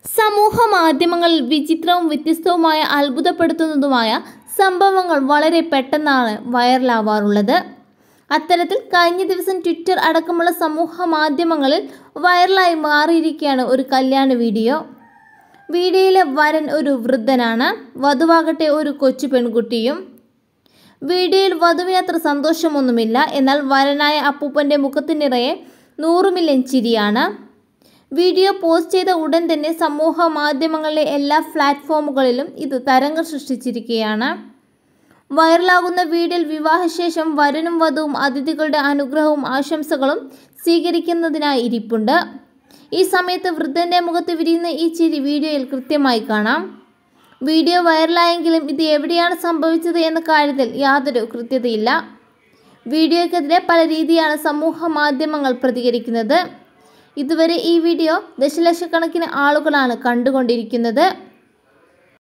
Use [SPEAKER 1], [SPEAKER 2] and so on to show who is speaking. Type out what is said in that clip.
[SPEAKER 1] സമൂഹ മാധ്യമങ്ങളിൽ വിചിത്രവും വ്യത്യസ്തവുമായ അത്ഭുതപ്പെടുത്തുന്നതുമായ സംഭവങ്ങൾ വളരെ പെട്ടെന്നാണ് വൈറലാവാറുള്ളത് അത്തരത്തിൽ കഴിഞ്ഞ ദിവസം ട്വിറ്റർ അടക്കമുള്ള സമൂഹ മാധ്യമങ്ങളിൽ വൈറലായി മാറിയിരിക്കുകയാണ് ഒരു കല്യാണ വീഡിയോ വീഡിയോയിലെ വരൻ ഒരു വൃദ്ധനാണ് വധുവാകട്ടെ ഒരു കൊച്ചു പെൺകുട്ടിയും വീഡിയോയിൽ വധുവിന് അത്ര സന്തോഷമൊന്നുമില്ല എന്നാൽ വരനായ അപ്പൂപ്പൻ്റെ മുഖത്ത് നിറയെ നൂറ് മില്യൺ ചിരിയാണ് വീഡിയോ പോസ്റ്റ് ചെയ്ത ഉടൻ തന്നെ സമൂഹ മാധ്യമങ്ങളിലെ എല്ലാ പ്ലാറ്റ്ഫോമുകളിലും ഇത് തരംഗം സൃഷ്ടിച്ചിരിക്കുകയാണ് വൈറലാകുന്ന വീഡിയോയിൽ വിവാഹശേഷം വരനും വധുവും അതിഥികളുടെ അനുഗ്രഹവും ആശംസകളും സ്വീകരിക്കുന്നതിനായി ഇരിപ്പുണ്ട് ഈ സമയത്ത് വൃദ്ധൻ്റെ മുഖത്ത് വിരിയുന്ന ഈ ചിരി വീഡിയോയിൽ കൃത്യമായി കാണാം വീഡിയോ വൈറലായെങ്കിലും ഇത് എവിടെയാണ് സംഭവിച്ചത് എന്ന കാര്യത്തിൽ യാതൊരു കൃത്യതയില്ല വീഡിയോയ്ക്കെതിരെ പല രീതിയാണ് സമൂഹ മാധ്യമങ്ങൾ പ്രതികരിക്കുന്നത് ഇതുവരെ ഈ വീഡിയോ ദശലക്ഷക്കണക്കിന് ആളുകളാണ് കണ്ടുകൊണ്ടിരിക്കുന്നത്